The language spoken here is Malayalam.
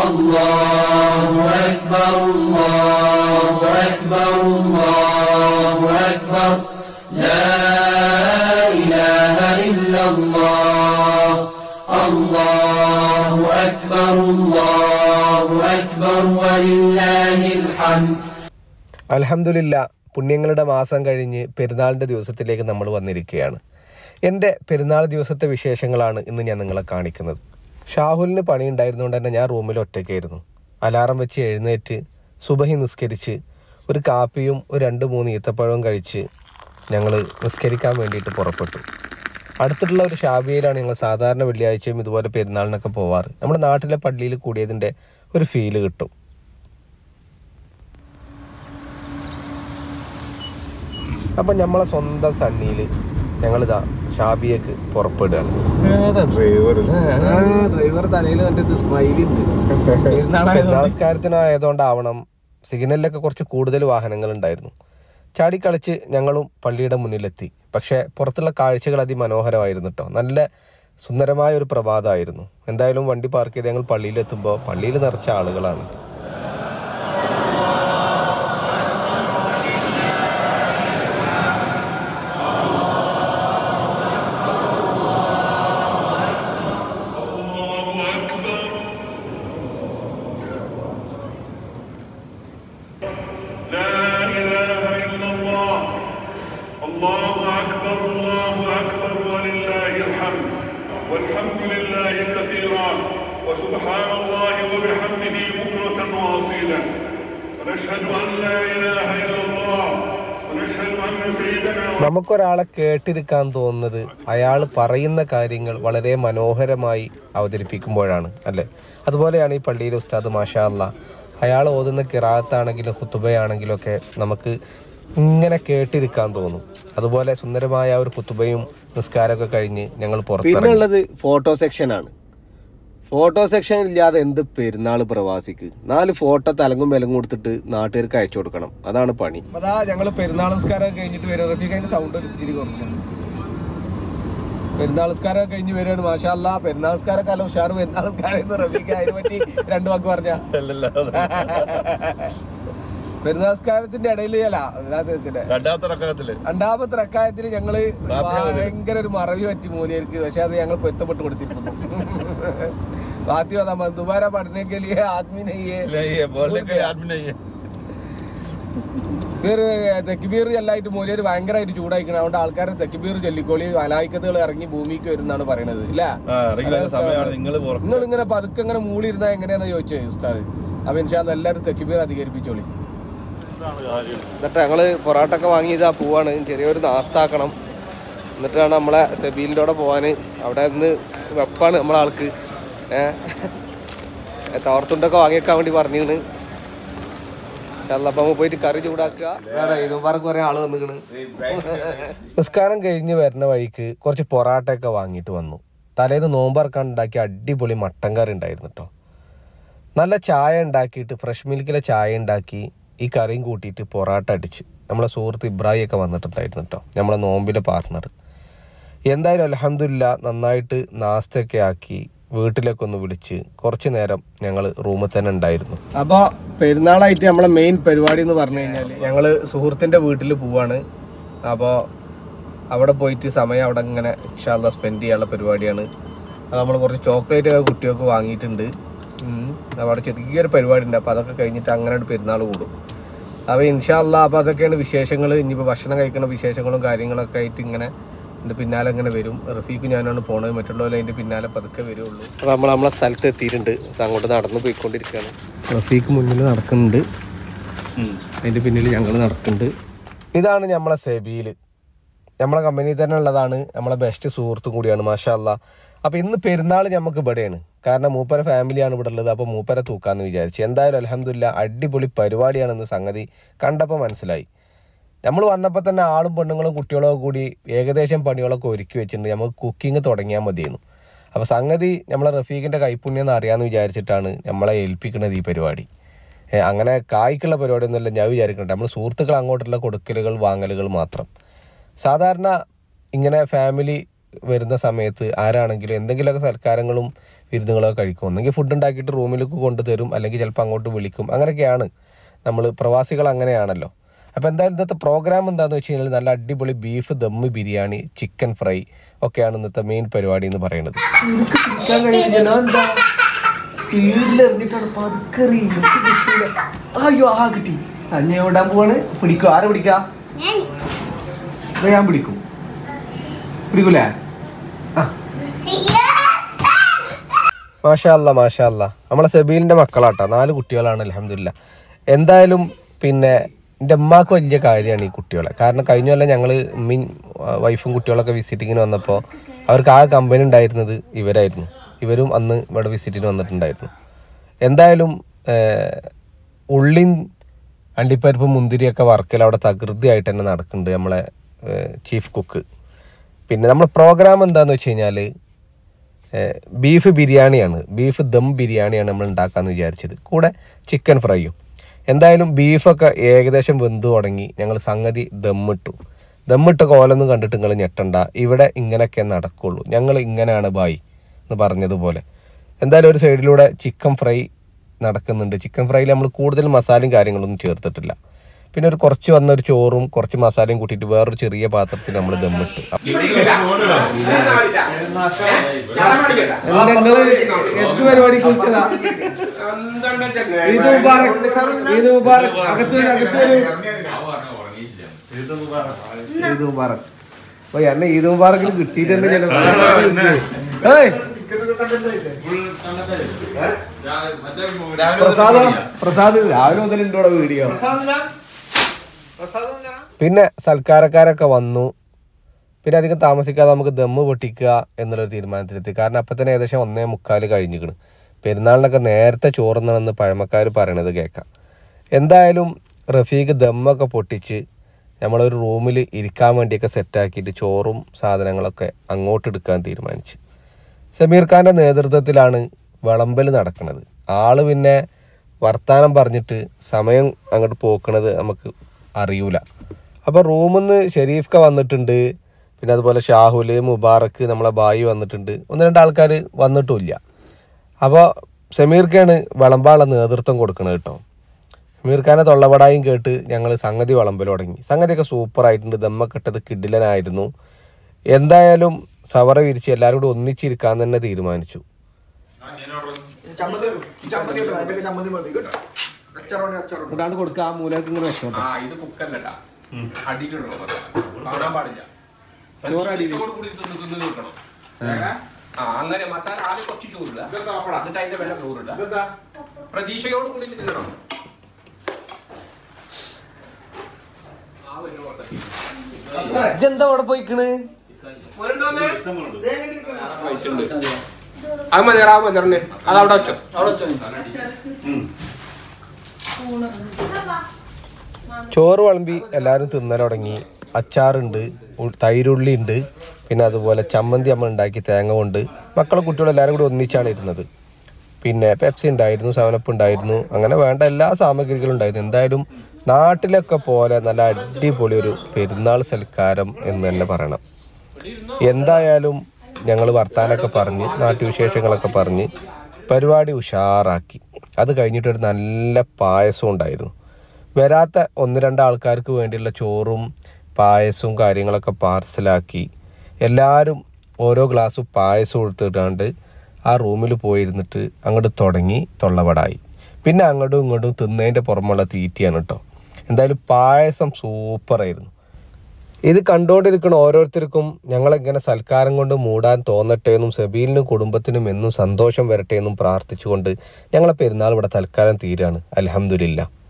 الله أكبر الله أكبر الله أكبر لا إله إلا الله الله أكبر الله أكبر ولله الحمد അലഹമുല്ല പുണ്യങ്ങളുടെ മാസം കഴിഞ്ഞ് പെരുന്നാളിൻ്റെ ദിവസത്തിലേക്ക് നമ്മൾ വന്നിരിക്കുകയാണ് എൻ്റെ പെരുന്നാൾ ദിവസത്തെ വിശേഷങ്ങളാണ് ഇന്ന് ഞാൻ നിങ്ങളെ കാണിക്കുന്നത് ഷാഹുലിന് പണി ഉണ്ടായിരുന്നുകൊണ്ട് തന്നെ ഞാൻ റൂമിൽ ഒറ്റയ്ക്കായിരുന്നു അലാറം വെച്ച് എഴുന്നേറ്റ് സുബഹി നിസ്കരിച്ച് ഒരു കാപ്പിയും ഒരു രണ്ട് മൂന്ന് ഈത്തപ്പഴവും കഴിച്ച് ഞങ്ങൾ നിസ്കരിക്കാൻ വേണ്ടിയിട്ട് പുറപ്പെട്ടു അടുത്തുള്ള ഒരു ഷാബിയയിലാണ് ഞങ്ങൾ സാധാരണ വെള്ളിയാഴ്ചയും ഇതുപോലെ പെരുന്നാളിനൊക്കെ പോവാറ് നമ്മുടെ നാട്ടിലെ പള്ളിയിൽ കൂടിയതിൻ്റെ ഒരു ഫീല് കിട്ടും അപ്പം നമ്മളെ സ്വന്തം സണ്ണിയിൽ ഞങ്ങളിതാ ഷാബിയക്ക് പുറപ്പെടുകയാണ് ഡ്രൈവർ ഡ്രൈവർ തലയിൽ മറ്റേ സ്മൈലി ഉണ്ട് നമസ്കാരത്തിനായതുകൊണ്ടാവണം സിഗ്നലിലൊക്കെ കുറച്ച് കൂടുതൽ വാഹനങ്ങൾ ഉണ്ടായിരുന്നു ചാടിക്കളിച്ച് ഞങ്ങളും പള്ളിയുടെ മുന്നിലെത്തി പക്ഷേ പുറത്തുള്ള കാഴ്ചകൾ അതിമനോഹരമായിരുന്നു കേട്ടോ നല്ല സുന്ദരമായ ഒരു പ്രഭാതമായിരുന്നു എന്തായാലും വണ്ടി പാർക്ക് ചെയ്ത് ഞങ്ങൾ പള്ളിയിലെത്തുമ്പോൾ പള്ളിയിൽ നിറച്ച ആളുകളാണ് لا إله إلا الله الله أكبر الله أكبر ولله الحمد والحمد لله كثيرا وسبحان الله وبحمده بكرة وأصيلا ونشهد أن لا إله إلا الله ونشهد أن سيدنا നമുക്കൊരാളെ കേട്ടിരിക്കാൻ തോന്നുന്നത് അയാൾ പറയുന്ന കാര്യങ്ങൾ വളരെ മനോഹരമായി അവതരിപ്പിക്കുമ്പോഴാണ് അല്ലേ അതുപോലെയാണ് ഈ പള്ളിയിലെ ഉസ്താദ് മാഷാ അല്ല അയാൾ ഓതുന്ന കിറാത്താണെങ്കിലും ഹുത്തുബയാണെങ്കിലും ഒക്കെ നമുക്ക് ഇങ്ങനെ കേട്ടിരിക്കാൻ തോന്നും അതുപോലെ സുന്ദരമായ ഒരു ഹുത്തുബയും നിസ്കാരമൊക്കെ കഴിഞ്ഞ് ഞങ്ങൾ പുറത്തിറങ്ങി ഉള്ളത് ഫോട്ടോ സെക്ഷനാണ് ഫോട്ടോ സെക്ഷൻ ഇല്ലാതെ എന്ത് പെരുന്നാൾ പ്രവാസിക്ക് നാല് ഫോട്ടോ തലങ്ങും വിലങ്ങും കൊടുത്തിട്ട് നാട്ടുകാർക്ക് അയച്ചു കൊടുക്കണം അതാണ് പണി അതാ ഞങ്ങൾ പെരുന്നാൾ നിസ്കാരം കഴിഞ്ഞിട്ട് വരും റഫീഖ് അതിന്റെ സൗണ്ട് ഒരു ഇത്തിരി കുറച്ചാണ് പെരുന്നാൾ നിസ്കാരം കഴിഞ്ഞ് വരികയാണ് മാഷാ അല്ലാ പെരുന്നാൾ നിസ്കാരം കാലം ഉഷാർ പെരുന്നാൾ നിസ്കാരം എന്ന് റഫീഖ് അതിനെ പറ്റി രണ്ടു വാക്ക് പറഞ്ഞ പെരുന്നാൾ നിസ്കാരത്തിന്റെ ഇടയിൽ അല്ല ഇതിനകത്ത് രണ്ടാമത്തെ റക്കത്തില് രണ്ടാമത്തെ റക്കായത്തിന് ഞങ്ങള് ഭയങ്കര ഒരു മറവി പറ്റി മൂലിയർക്ക് പക്ഷെ അത് ഞങ്ങൾ പൊരുത്തപ്പെട്ട് കൊടുത്തിരിക്കുന്നു ബാത്തി വന്നാ ദുബാര പഠനക്കലിയെ ആത്മീനയ്യേ ബീർ തെക്കുബീർ എല്ലായിട്ട് മൂലിയർ ഭയങ്കരമായിട്ട് ചൂടായിക്കണം അതുകൊണ്ട് ആൾക്കാർ തെക്കുബീർ ചൊല്ലിക്കോളി അലായിക്കത്തുകൾ ഇറങ്ങി ഭൂമിക്ക് വരുന്നാണ് പറയണത് ഇല്ല സമയമാണ് നിങ്ങൾ നിങ്ങൾ ഇങ്ങനെ പതുക്കെ ഇങ്ങനെ മൂളി ഇരുന്നാ എങ്ങനെയാന്ന് ചോദിച്ചേ ഉസ്താദ് അപ്പൊ ഇൻഷാല്ല എല്ലാവരും തെക്കുബീർ അധികരിപ്പിച്ചോളി എന്നിട്ട് ഞങ്ങള് പൊറോട്ട ഒക്കെ വാങ്ങിയതാ പോവാണ് ചെറിയൊരു നാസ്താക്കണം എന്നിട്ടാണ് നമ്മളെ സെബീലിൻ്റെ കൂടെ പോവാന് അവിടെ നിന്ന് വെപ്പാണ് നമ്മളെ ആൾക്ക് ഏഹ് തോർത്തുണ്ടൊക്കെ വാങ്ങിയേക്കാൻ വേണ്ടി പറഞ്ഞിരുന്നു അപ്പൊ പോയിട്ട് കറി ചൂടാക്കുക ഇതുമാർക്ക് കുറെ ആള് വന്നിക്കണ് നിസ്കാരം കഴിഞ്ഞ് വരുന്ന വഴിക്ക് കുറച്ച് പൊറാട്ടയൊക്കെ വാങ്ങിയിട്ട് വന്നു തലേന്ന് നോമ്പറക്കാൻ ഉണ്ടാക്കിയ അടിപൊളി മട്ടൻ കറി ഉണ്ടായിരുന്നു കേട്ടോ നല്ല ചായ ഉണ്ടാക്കിയിട്ട് ഫ്രഷ് മിൽക്കിലെ ചായ ഉണ്ടാക്കി ഈ കറിയും കൂട്ടിയിട്ട് പൊറാട്ട അടിച്ച് നമ്മളെ സുഹൃത്ത് ഇബ്രാഹിം ഒക്കെ വന്നിട്ടുണ്ടായിരുന്നു കേട്ടോ നമ്മളെ നോമ്പിലെ പാർട്ട്ണർ എന്തായാലും അലഹമില്ല നന്നായിട്ട് നാസ്തയൊക്കെ ആക്കി വീട്ടിലേക്ക് ഒന്ന് വിളിച്ച് കുറച്ച് നേരം ഞങ്ങൾ റൂമിൽ തന്നെ ഉണ്ടായിരുന്നു അപ്പോൾ പെരുന്നാളായിട്ട് നമ്മളെ മെയിൻ പരിപാടി എന്ന് പറഞ്ഞു കഴിഞ്ഞാൽ ഞങ്ങൾ സുഹൃത്തിൻ്റെ വീട്ടിൽ പോവാണ് അപ്പോൾ അവിടെ പോയിട്ട് സമയം അവിടെ ഇങ്ങനെ ഇൻഷാല്ല സ്പെൻഡ് ചെയ്യാനുള്ള പരിപാടിയാണ് അത് നമ്മൾ കുറച്ച് ചോക്ലേറ്റ് ഒക്കെ കുട്ടികൾക്ക് വാങ്ങിയിട്ടുണ്ട് ഉം. അപ്പോൾ അവിടെ ചെറിയൊരു പരിപാടി ഉണ്ട് അപ്പോൾ അതൊക്കെ കഴിഞ്ഞിട്ട് അങ്ങനെ ഒരു പെരുന്നാൾ കൂടും അപ്പോൾ ഇൻഷാല്ല അപ്പോൾ അതൊക്കെയാണ് വിശേഷങ്ങൾ ഇനിയിപ്പോൾ ഭക്ഷണം കഴിക്കുന്ന വിശേഷങ്ങളും കാര്യങ്ങളൊക്കെ ആയിട്ട് ഇങ്ങനെ എൻ്റെ പിന്നാലെ അങ്ങനെ വരും റഫീഖ് ഞാനാണ് പോണത് മറ്റുള്ളവർ അതിൻ്റെ പിന്നാലെ പതുക്കെ വരുള്ളൂ അപ്പോൾ നമ്മൾ നമ്മളെ സ്ഥലത്ത് എത്തിയിട്ടുണ്ട് ഇത് അങ്ങോട്ട് നടന്നു പോയിക്കൊണ്ടിരിക്കുകയാണ് റഫീഖ് മുന്നിൽ നടക്കുന്നുണ്ട് അതിൻ്റെ പിന്നിൽ ഞങ്ങൾ നടക്കുന്നുണ്ട് ഇതാണ് നമ്മളെ സെബിയിൽ നമ്മളെ കമ്പനിയിൽ തന്നെ ഉള്ളതാണ് നമ്മളെ ബെസ്റ്റ് സുഹൃത്തും കൂടിയാണ് മാഷാ അല്ലാ അപ്പോൾ ഇന്ന് പെരുന്നാൾ നമുക്ക് ഇവിടെയാണ് കാരണം മൂപ്പര ഫാമിലിയാണ് ഇവിടെ ഉള്ളത് അപ്പോൾ മൂപ്പര തൂക്കാന്ന് വിചാരിച്ചു എന്തായാലും അലഹമില്ല അടിപൊളി പരിപാടിയാണെന്ന് സംഗതി കണ്ടപ്പോൾ മനസ്സിലായി നമ്മൾ വന്നപ്പോൾ തന്നെ ആളും പെണ്ണുങ്ങളും കുട്ടികളും ഒക്കെ കൂടി ഏകദേശം പണികളൊക്കെ ഒരുക്കി വെച്ചിട്ടുണ്ട് നമുക്ക് കുക്കിംഗ് തുടങ്ങിയാൽ മതിയായിരുന്നു അപ്പോൾ സംഗതി നമ്മളെ റഫീഖിൻ്റെ കൈപ്പുണ്യം എന്ന് അറിയാമെന്ന് വിചാരിച്ചിട്ടാണ് നമ്മളെ ഏൽപ്പിക്കുന്നത് ഈ പരിപാടി ഏ, അങ്ങനെ കായ്ക്കുള്ള പരിപാടിയൊന്നുമില്ല ഞാൻ വിചാരിക്കട്ടെ നമ്മൾ സുഹൃത്തുക്കൾ അങ്ങോട്ടുള്ള കൊടുക്കലുകൾ വാങ്ങലുകൾ മാത്രം സാധാരണ ഇങ്ങനെ ഫാമിലി വരുന്ന സമയത്ത് ആരാണെങ്കിലും എന്തെങ്കിലുമൊക്കെ സൽക്കാരങ്ങളും വിരുന്നുകളൊക്കെ കഴിക്കും ഒന്നെങ്കിൽ ഫുഡ് ഉണ്ടാക്കിയിട്ട് റൂമിലേക്ക് കൊണ്ടുതരും അല്ലെങ്കിൽ ചിലപ്പോൾ അങ്ങോട്ട് വിളിക്കും അങ്ങനെയൊക്കെയാണ് നമ്മൾ പ്രവാസികൾ അങ്ങനെയാണല്ലോ അപ്പോൾ എന്തായാലും ഇന്നത്തെ പ്രോഗ്രാം എന്താണെന്ന് വെച്ച് കഴിഞ്ഞാൽ നല്ല അടിപൊളി beef dum biryani chicken fry ഒക്കെയാണ് ഇന്നത്തെ മെയിൻ പരിപാടി എന്ന് പറയുന്നത് അയ്യോ ആ കിട്ടി ഞാൻ ഓടാൻ പോവാണ് പിടിക്കും ആരെ പിടിക്കാ ദേ ഞാൻ പിടിക്കും പിടിക്കൂലേ മാഷാ അല്ല മാഷാ അല്ല നമ്മളെ സെബീലിൻ്റെ മക്കളാട്ടോ നാല് കുട്ടികളാണ് അലഹമില്ല എന്തായാലും പിന്നെ എൻ്റെ ഉമ്മാക്ക് വലിയ കാര്യമാണ് ഈ കുട്ടികളെ കാരണം കഴിഞ്ഞ കൊല്ലം ഞങ്ങൾ ഉമ്മയും ആ, വൈഫും കുട്ടികളൊക്കെ വിസിറ്റിങ്ങിന് വന്നപ്പോൾ അവർക്ക് ആ കമ്പനി ഉണ്ടായിരുന്നത് ഇവരായിരുന്നു ഇവരും അന്ന് ഇവിടെ വിസിറ്റിന് വന്നിട്ടുണ്ടായിരുന്നു എന്തായാലും ഏഹ്, ഉള്ളിൻ അണ്ടിപ്പരിപ്പ് മുന്തിരിയൊക്കെ വർക്കൽ അവിടെ തകൃതിയായിട്ട് തന്നെ നടക്കുന്നുണ്ട് നമ്മളെ ഏഹ്, ചീഫ് കുക്ക് പിന്നെ നമ്മളെ പ്രോഗ്രാം എന്താണെന്ന് വെച്ച് കഴിഞ്ഞാൽ ഏഹ് ബീഫ് ബിരിയാണിയാണ് ബീഫ് ദം ബിരിയാണിയാണ് നമ്മൾ ഉണ്ടാക്കാമെന്ന് വിചാരിച്ചത് കൂടെ ചിക്കൻ ഫ്രൈയും എന്തായാലും ബീഫൊക്കെ ഏകദേശം വെന്ത് തുടങ്ങി ഞങ്ങൾ സംഗതി ദമ്മിട്ടു ദമ്മിട്ട കോലൊന്നും കണ്ടിട്ട് നിങ്ങൾ ഞെട്ടണ്ട ഇവിടെ ഇങ്ങനെയൊക്കെ നടക്കുള്ളൂ ഞങ്ങൾ ഇങ്ങനെയാണ് ബായി എന്ന് പറഞ്ഞതുപോലെ എന്തായാലും ഒരു സൈഡിലൂടെ ചിക്കൻ ഫ്രൈ നടക്കുന്നുണ്ട് ചിക്കൻ ഫ്രൈയിൽ നമ്മൾ കൂടുതൽ മസാലയും കാര്യങ്ങളൊന്നും ചേർത്തിട്ടില്ല പിന്നെ ഒരു കുറച്ച് വന്ന ഒരു ചോറും കുറച്ച് മസാലയും കൂട്ടിയിട്ട് വേറൊരു ചെറിയ പാത്രത്തിൽ നമ്മൾ ദമ്മിട്ട് എന്ത് പരിപാടി കുറിച്ചതാ ഇത് മുബാറക് ഇത് മുബാറക് അകത്ത് വരൂ അകത്ത് വരൂ ഈദ് മുബാറക് ഓ എന്നെ ഈദ് മുബാറക്കിൽ കിട്ടിയിട്ടുണ്ട് ചില ഏയ് പ്രസാദ് പ്രസാദ് രാവിലെ മുതൽ ഉണ്ട് ഇവിടെ വീഡിയോ പിന്നെ സൽക്കാരക്കാരൊക്കെ വന്നു പിന്നെ അധികം താമസിക്കാതെ നമുക്ക് ദമ്മ് പൊട്ടിക്കുക എന്നുള്ളൊരു തീരുമാനത്തിലെത്തി കാരണം അപ്പം തന്നെ ഏകദേശം ഒന്നേ മുക്കാൽ കഴിഞ്ഞിക്കണ് പെരുന്നാളിനൊക്കെ നേരത്തെ ചോറുന്നണമെന്ന് പഴമക്കാർ പറയണത് കേൾക്കാം എന്തായാലും റഫീഖ് ദമ്മൊക്കെ പൊട്ടിച്ച് നമ്മളൊരു റൂമിൽ ഇരിക്കാൻ വേണ്ടിയൊക്കെ സെറ്റാക്കിയിട്ട് ചോറും സാധനങ്ങളൊക്കെ അങ്ങോട്ട് എടുക്കാൻ തീരുമാനിച്ചു സമീർ ഖാൻ്റെ നേതൃത്വത്തിലാണ് വിളമ്പൽ നടക്കുന്നത് ആള് പിന്നെ വർത്താനം പറഞ്ഞിട്ട് സമയം അങ്ങോട്ട് പോക്കണത് നമുക്ക് അറിയൂല അപ്പോൾ റൂമിൽ നിന്ന് ഷെരീഫ്ക വന്നിട്ടുണ്ട് പിന്നെ അതുപോലെ ഷാഹുല് മുബാറക്ക് നമ്മളെ ബായി വന്നിട്ടുണ്ട് ഒന്ന് രണ്ട് ആൾക്കാർ വന്നിട്ടുമില്ല അപ്പോൾ സമീർക്കാണ് വിളമ്പാനുള്ള നേതൃത്വം കൊടുക്കണത് കേട്ടോ സമീർ ഖാനെ തൊള്ളപടായും കേട്ട് ഞങ്ങൾ സംഗതി വിളമ്പൽ തുടങ്ങി സംഗതിയൊക്കെ സൂപ്പറായിട്ടുണ്ട് ദമ്മൊക്കെ ഇട്ടത് കിഡിലനായിരുന്നു എന്തായാലും സവറ വിരിച്ച് എല്ലാവരും കൂടി ഒന്നിച്ചിരിക്കാൻ തന്നെ തീരുമാനിച്ചു ഇടാണ്ട് കൊടുക്കുക ആ മൂലക്ക് ഇങ്ങനെ വെച്ചോട്ടെ ആ ഇത് കുക്കല്ലട്ടാ അടിയിലിടണം കാണാൻ പാടില്ല ചോറ് അടിയിൽ ചോറ് കൂടി തിന്ന് തിന്ന് തീർക്കണം ആ അങ്ങനെ മസാല ആദ്യം കുറച്ച് ചോറില്ല എന്നിട്ട് അതിന്റെ വെള്ളം ചോറില്ല പ്രതീക്ഷയോട് കൂടി തിന്നണം ഇതെന്താ അവിടെ പോയിക്കണ് അത് മതി റാ മതി അത് അവിടെ വെച്ചോ ചോറ് വിളമ്പി എല്ലാവരും തിന്നൽ തുടങ്ങി അച്ചാറുണ്ട് ഉ- തൈരുള്ളി ഉണ്ട് പിന്നെ അതുപോലെ ചമ്മന്തി അമ്മ ഉണ്ടാക്കി തേങ്ങ കൊണ്ട് മക്കളും കുട്ടികളും എല്ലാവരും കൂടി ഒന്നിച്ചാണ് ഇരുന്നത് പിന്നെ പെപ്സി ഉണ്ടായിരുന്നു സെവനപ്പ് ഉണ്ടായിരുന്നു അങ്ങനെ വേണ്ട എല്ലാ സാമഗ്രികളും ഉണ്ടായിരുന്നു എന്തായാലും നാട്ടിലൊക്കെ പോലെ നല്ല അടിപൊളി ഒരു പെരുന്നാൾ സൽക്കാരം എന്ന് തന്നെ പറയണം എന്തായാലും ഞങ്ങൾ വർത്താനൊക്കെ പറഞ്ഞ് നാട്ടുവിശേഷങ്ങളൊക്കെ പറഞ്ഞ് പരിപാടി ഉഷാറാക്കി അത് കഴിഞ്ഞിട്ട് ഒരു നല്ല പായസം ഉണ്ടായിരുന്നു വരാത്ത ഒന്ന് രണ്ട് ആൾക്കാർക്ക് വേണ്ടിയുള്ള ചോറും പായസവും കാര്യങ്ങളൊക്കെ പാർസലാക്കി എല്ലാവരും ഓരോ ഗ്ലാസ് പായസം കൊടുത്തിട്ടാണ്ട് ആ റൂമിൽ പോയിരുന്നിട്ട് അങ്ങോട്ട് തുടങ്ങി തൊള്ളവടായി പിന്നെ അങ്ങോട്ടും ഇങ്ങോട്ടും തിന്നതിൻ്റെ പുറമുള്ള തീറ്റിയാണ് കേട്ടോ എന്തായാലും പായസം സൂപ്പറായിരുന്നു ഇത് കണ്ടുകൊണ്ടിരിക്കുന്ന ഓരോരുത്തർക്കും ഞങ്ങളെങ്ങനെ സൽക്കാരം കൊണ്ട് മൂടാൻ തോന്നട്ടെ എന്നും സബീലിനും കുടുംബത്തിനും എന്നും സന്തോഷം വരട്ടെ എന്നും പ്രാർത്ഥിച്ചുകൊണ്ട് ഞങ്ങളെ പെരുന്നാൾ ഇവിടെ തൽക്കാലം തീരാണ് അലഹമുല്ല